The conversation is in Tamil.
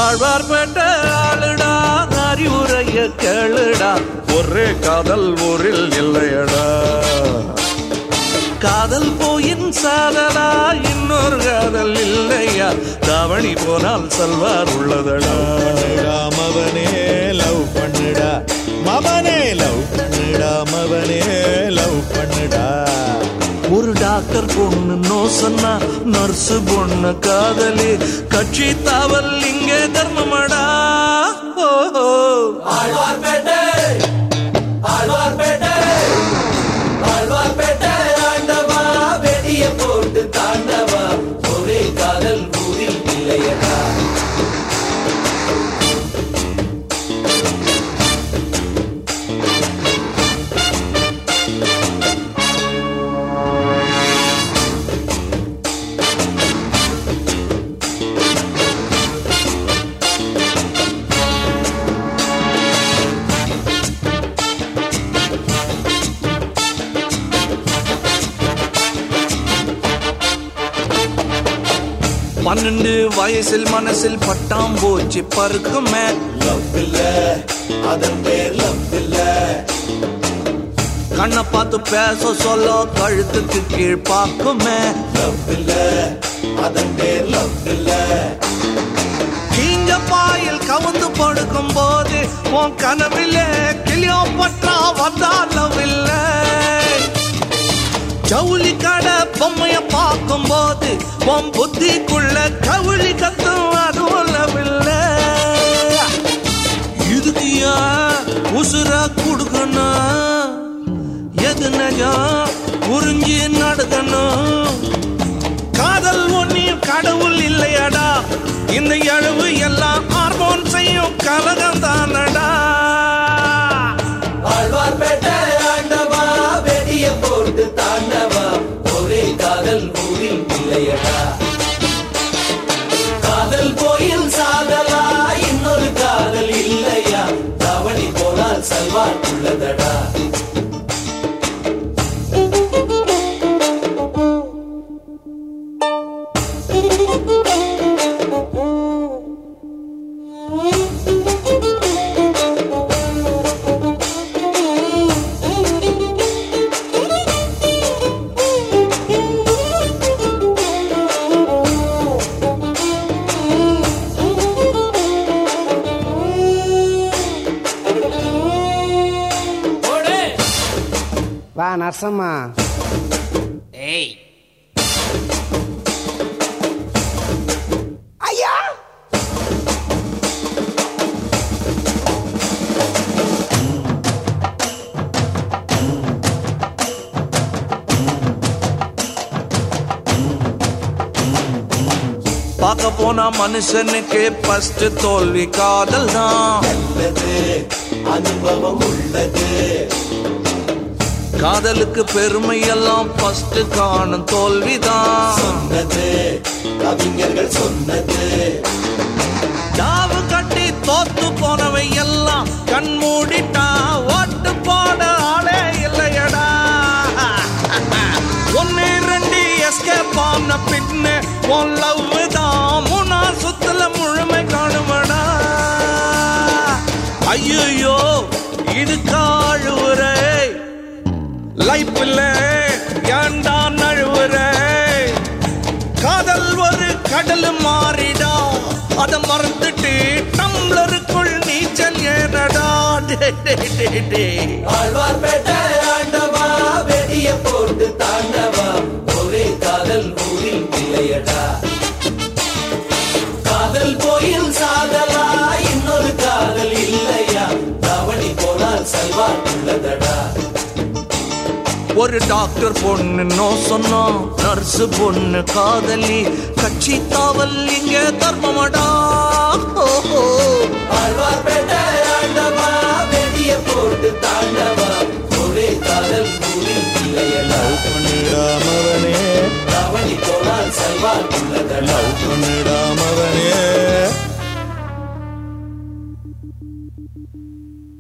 ஆழ்வார்பேட்ட ஆளுடா அறிவுரைய கேளுடா ஒரே காதல் ஊரில் இல்லையடா காதல் போயின் சாதலா இன்னொரு காதல் இல்லையா தாவணி போனால் சல்வார் உள்ளதடா பண்ணுடா மவனே லவ் பண்ணுடா மவனே லவ் பண்ணுடா மவனே லவ் பண்ணுடா ஒரு டாக்டர் பொண்ணு நோ சொன்னா நர்ஸ் பொண்ணு காதலி கட்சி தாவல் இங்கே தர்மமடா ஓ, ஓ. பன்னெண்டு வயசில் மனசில் பட்டாம் போச்சு பருக்குமே அதன் பேர் லவ் இல்ல கண்ணை பார்த்து பேச சொல்ல கழுத்துக்கு கீழ் பார்க்குமே லவ் இல்ல அதன் பேர் லவ் இல்ல கீஞ்ச பாயில் கவுந்து படுக்கும் போது உன் கனவிலே கிளியோ பற்றா வந்தாலும் இல்லை ஜவுளி கடை பொம்மைய பார்க்கும் போது உன் புத்திக்குள்ள கவுளி கத்தும் அதுவும் இல்லை இதுக்கு ஏன் உசுரா கொடுக்கணும் எது நஜம் புரிஞ்சு நடக்கணும் காதல் ஒன்னியும் கடவுள் இல்லையடா இந்த எழுவு எல்லாம் ஹார்மோன் செய்யும் கலகம் தானடா ஆழ்வார்பேட்டை ஆண்டவா வெடிய போட்டு தாண்டவா ஒரே காதல் ஊரில் இல்லையடா காதல் கோயில் சாதலா இன்னொரு காதல் இல்லையா தவணி போனால் சல்வார் உள்ளதடா வா நரசம்மா ஏய் பார்க்க போனா மனுஷனுக்கு ஃபர்ஸ்ட் தோல்வி காதல் தான் உள்ளது அனுபவம் உள்ளது காதலுக்கு பெருமை எல்லாம் ஃபர்ஸ்ட் காணும் தோல்விதான் சொன்னது கவிஞர்கள் சொன்னது தாவு கட்டி தோத்து போனவை எல்லாம் கண் மூடிட்டா ஓட்டு போட ஆளே இல்லையடா ஒன்னு ரெண்டு எஸ்கேப் ஆன பின்னு உன் லவ் தான் மூணா சுத்துல முழுமை காணுமடா ஐயோ இது காழுவுரை லைஃப்ல ஏண்டா நழுவுரை காதல் ஒரு கடல் மாறிடா அத மறந்துட்டு டம்ளருக்குள் நீச்சல் ஏறடா டே, டே, டே, டே. ஆழ்வார்பேட்டை ஆண்டவா வெடிய போட்டு தாண்டவா ஒரே காதல் ஊரில் இல்லையடா காதல் கோயில் சாதலா இன்னொரு காதல் இல்லையா தவணி போனால் சல்வார் உள்ளதடா ஒரு டாக்டர் பொண்ணு நோ சொன்னோம் நர்ஸ் பொண்ணு காதலி கட்சி தாவல் இங்க தர்மமடா ஓ, ஓ. ஆழ்வார்பேட்டை ஆண்டவா வெடிய போட்டு தாண்டவா ஒரே காதல் ஊரில் இல்லையடா பண்ணுடா மவனே தவணி போனால் சல்வார் உள்ளதடா பண்ணுடா மவனே